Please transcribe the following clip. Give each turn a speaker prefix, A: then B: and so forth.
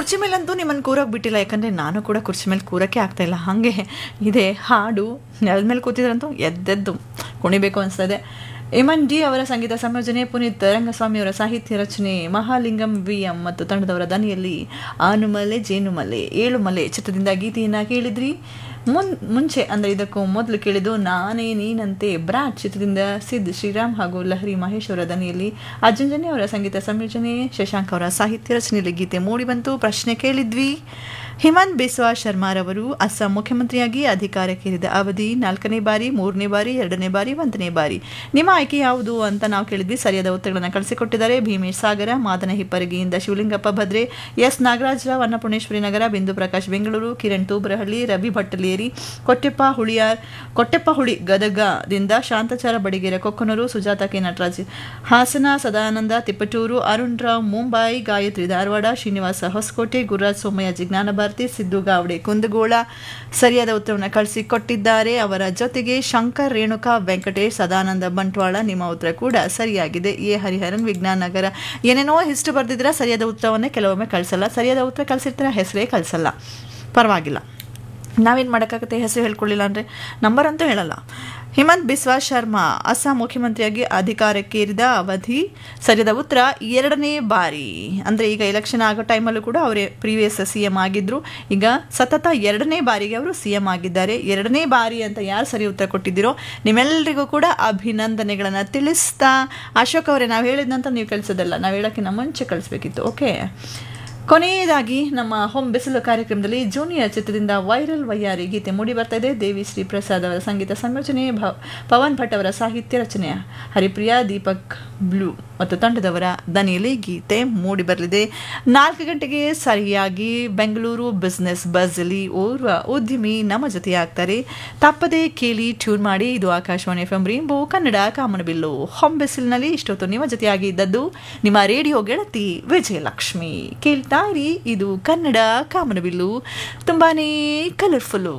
A: ಕುರ್ಚಿ ಮೇಲಂತೂ ನಿಮ್ಮನ್ನು ಕೂರೋಕೆ ಬಿಟ್ಟಿಲ್ಲ ಯಾಕಂದರೆ ನಾನು ಕೂಡ ಕುರ್ಚಿ ಮೇಲೆ ಕೂರಕ್ಕೆ ಆಗ್ತಾ ಇಲ್ಲ ಹಾಗೆ ಇದೆ ಹಾಡು ನೆಲದ ಮೇಲೆ ಕೂತಿದ್ರಂತೂ ಎದ್ದೆದ್ದು ಕುಣಿಬೇಕು ಅನಿಸ್ತದೆ ಇಮನ್ ಡಿ ಅವರ ಸಂಗೀತ ಸಂಯೋಜನೆ ಪುನೀತ್ ರಂಗಸ್ವಾಮಿ ಅವರ ಸಾಹಿತ್ಯ ರಚನೆ ಮಹಾಲಿಂಗಂ ವಿ ಎಂ ಮತ್ತು ತಂಡದವರ ದನಿಯಲ್ಲಿ ಆನುಮಲೆ ಜೇನುಮಲೆ ಏಳುಮಲೆ ಚಿತ್ರದಿಂದ ಗೀತೆಯನ್ನು ಕೇಳಿದ್ರಿ ಮುನ್ ಮುಂಚೆ ಅಂದರೆ ಇದಕ್ಕೂ ಮೊದಲು ಕೇಳಿದ್ದು ನಾನೇ ನೀನಂತೆ ಬ್ರಾಟ್ ಚಿತ್ರದಿಂದ ಸಿದ್ ಶ್ರೀರಾಮ್ ಹಾಗೂ ಲಹರಿ ಮಹೇಶ್ ಅವರ ದನಿಯಲ್ಲಿ ಅರ್ಜುಂಜನೆ ಅವರ ಸಂಗೀತ ಸಂಯೋಜನೆ ಶಶಾಂಕ್ ಅವರ ಸಾಹಿತ್ಯ ರಚನೆಯಲ್ಲಿ ಗೀತೆ ಮೂಡಿಬಂತು ಪ್ರಶ್ನೆ ಕೇಳಿದ್ವಿ ಹಿಮಂತ್ ಬಿಸ್ವಾ ಶರ್ಮಾರವರು ಅಸ್ಸಾಂ ಮುಖ್ಯಮಂತ್ರಿಯಾಗಿ ಅಧಿಕಾರಕ್ಕೇರಿದ ಅವಧಿ ನಾಲ್ಕನೇ ಬಾರಿ ಮೂರನೇ ಬಾರಿ ಎರಡನೇ ಬಾರಿ ಒಂದನೇ ಬಾರಿ ನಿಮ್ಮ ಆಯ್ಕೆ ಯಾವುದು ಅಂತ ನಾವು ಕೇಳಿದ್ವಿ ಸರಿಯಾದ ಉತ್ತರಗಳನ್ನು ಕಳಿಸಿಕೊಟ್ಟಿದ್ದಾರೆ ಭೀಮೇಶ್ ಸಾಗರ ಮಾದನ ಹಿಪ್ಪರಗಿಯಿಂದ ಶಿವಲಿಂಗಪ್ಪ ಭದ್ರೆ ಎಸ್ ನಾಗರಾಜರಾವ್ ಅನ್ನಪೂರ್ಣೇಶ್ವರಿ ನಗರ ಬಿಂದು ಪ್ರಕಾಶ್ ಬೆಂಗಳೂರು ಕಿರಣ್ ತೂಬ್ರಹಳ್ಳಿ ರವಿ ಭಟ್ಟಲೇರಿ ಕೊಟ್ಟೆಪ್ಪ ಹುಳಿಯಾರ್ ಕೊಟ್ಟೆಪ್ಪ ಹುಳಿ ಗದಗದಿಂದ ಶಾಂತಚಾರ ಬಡಿಗೆರೆ ಕೊಕ್ಕನೂರು ಸುಜಾತ ಕೆ ನಟರಾಜ್ ಹಾಸನ ಸದಾನಂದ ತಿಪ್ಪಟೂರು ಅರುಣ್ ರಾವ್ ಮುಂಬೈ ಗಾಯತ್ರಿ ಧಾರವಾಡ ಶ್ರೀನಿವಾಸ ಹೊಸಕೋಟೆ ಗುರುರಾಜ್ ಸೋಮಯ್ಯ ಜಿಜ್ಞಾನ ಭಾರತಿ ಸಿದ್ದು ಗಾವಡೆ ಕುಂದಗೋಳ ಸರಿಯಾದ ಉತ್ತರವನ್ನು ಕಳಿಸಿಕೊಟ್ಟಿದ್ದಾರೆ ಅವರ ಜೊತೆಗೆ ಶಂಕರ್ ರೇಣುಕಾ ವೆಂಕಟೇಶ್ ಸದಾನಂದ ಬಂಟ್ವಾಳ ನಿಮ್ಮ ಉತ್ತರ ಕೂಡ ಸರಿಯಾಗಿದೆ ಎ ಹರಿಹರನ್ ವಿಜ್ಞಾನ ನಗರ ಏನೇನೋ ಹಿಸ್ಟ್ರಿ ಬರೆದಿದ್ರೆ ಸರಿಯಾದ ಉತ್ತರವನ್ನೇ ಕೆಲವೊಮ್ಮೆ ಕಳಿಸಲ್ಲ ಸರಿಯಾದ ಉತ್ತರ ಕಳಿಸಿರ್ತಾರೆ ಹೆಸರೇ ಕಳಿಸಲ್ಲ ಪರವಾಗಿಲ್ಲ ನಾವೇನು ಮಾಡೋಕ್ಕಾಗುತ್ತೆ ಹೆಸರು ಹೇಳ್ಕೊಳ್ಳಿಲ್ಲ ಅಂದರೆ ನಂಬರ್ ಅಂತೂ ಹೇಳಲ್ಲ ಹಿಮಂತ್ ಬಿಸ್ವಾ ಶರ್ಮಾ ಅಸ್ಸಾಂ ಮುಖ್ಯಮಂತ್ರಿಯಾಗಿ ಅಧಿಕಾರಕ್ಕೇರಿದ ಅವಧಿ ಸರಿಯಾದ ಉತ್ತರ ಎರಡನೇ ಬಾರಿ ಅಂದರೆ ಈಗ ಎಲೆಕ್ಷನ್ ಆಗೋ ಟೈಮಲ್ಲೂ ಕೂಡ ಅವರೇ ಪ್ರೀವಿಯಸ್ ಸಿ ಎಂ ಆಗಿದ್ದರು ಈಗ ಸತತ ಎರಡನೇ ಬಾರಿಗೆ ಅವರು ಸಿ ಎಂ ಆಗಿದ್ದಾರೆ ಎರಡನೇ ಬಾರಿ ಅಂತ ಯಾರು ಸರಿ ಉತ್ತರ ಕೊಟ್ಟಿದ್ದೀರೋ ನಿಮ್ಮೆಲ್ಲರಿಗೂ ಕೂಡ ಅಭಿನಂದನೆಗಳನ್ನು ತಿಳಿಸ್ತಾ ಅಶೋಕ್ ಅವರೇ ನಾವು ಹೇಳಿದ್ನಂತ ನೀವು ಕಳಿಸೋದಲ್ಲ ನಾವು ಹೇಳೋಕ್ಕಿಂತ ಮುಂಚೆ ಕಳಿಸ್ಬೇಕಿತ್ತು ಓಕೆ ಕೊನೆಯದಾಗಿ ನಮ್ಮ ಹೋಮ್ ಬಿಸಿಲು ಕಾರ್ಯಕ್ರಮದಲ್ಲಿ ಜೂನಿಯರ್ ಚಿತ್ರದಿಂದ ವೈರಲ್ ವಯ್ಯಾರಿ ಗೀತೆ ಮೂಡಿ ಬರ್ತಾ ಇದೆ ದೇವಿ ಶ್ರೀ ಪ್ರಸಾದ್ ಅವರ ಸಂಗೀತ ಸಂಯೋಜನೆ ಭ ಪವನ್ ಭಟ್ ಅವರ ಸಾಹಿತ್ಯ ರಚನೆ ಹರಿಪ್ರಿಯಾ ದೀಪಕ್ ಬ್ಲೂ ಮತ್ತು ತಂಡದವರ ದನಿಯಲ್ಲಿ ಗೀತೆ ಮೂಡಿ ಬರಲಿದೆ ನಾಲ್ಕು ಗಂಟೆಗೆ ಸರಿಯಾಗಿ ಬೆಂಗಳೂರು ಬಿಸ್ನೆಸ್ ಬಸ್ಸಲ್ಲಿ ಓರ್ವ ಉದ್ಯಮಿ ನಮ್ಮ ಜೊತೆ ಆಗ್ತಾರೆ ತಪ್ಪದೇ ಕೇಳಿ ಟ್ಯೂನ್ ಮಾಡಿ ಇದು Akashvani F M rainbow Kannada ಕಾಮನಬಿಲ್ಲು ಹೋಮ್ ಬಿಸಿಲಿನಲ್ಲಿ ಇಷ್ಟೊತ್ತು ನಿಮ್ಮ ಜೊತೆಯಾಗಿ ಇದ್ದದ್ದು ನಿಮ್ಮ ರೇಡಿಯೋ ಗೆಳತಿ ವಿಜಯಲಕ್ಷ್ಮಿ ಕೇಳ್ತಾ ಇರಿ ಇದು ಕನ್ನಡ ಕಾಮನಬಿಲ್ಲು ತುಂಬಾನೇ ಕಲರ್ಫುಲ್ಲು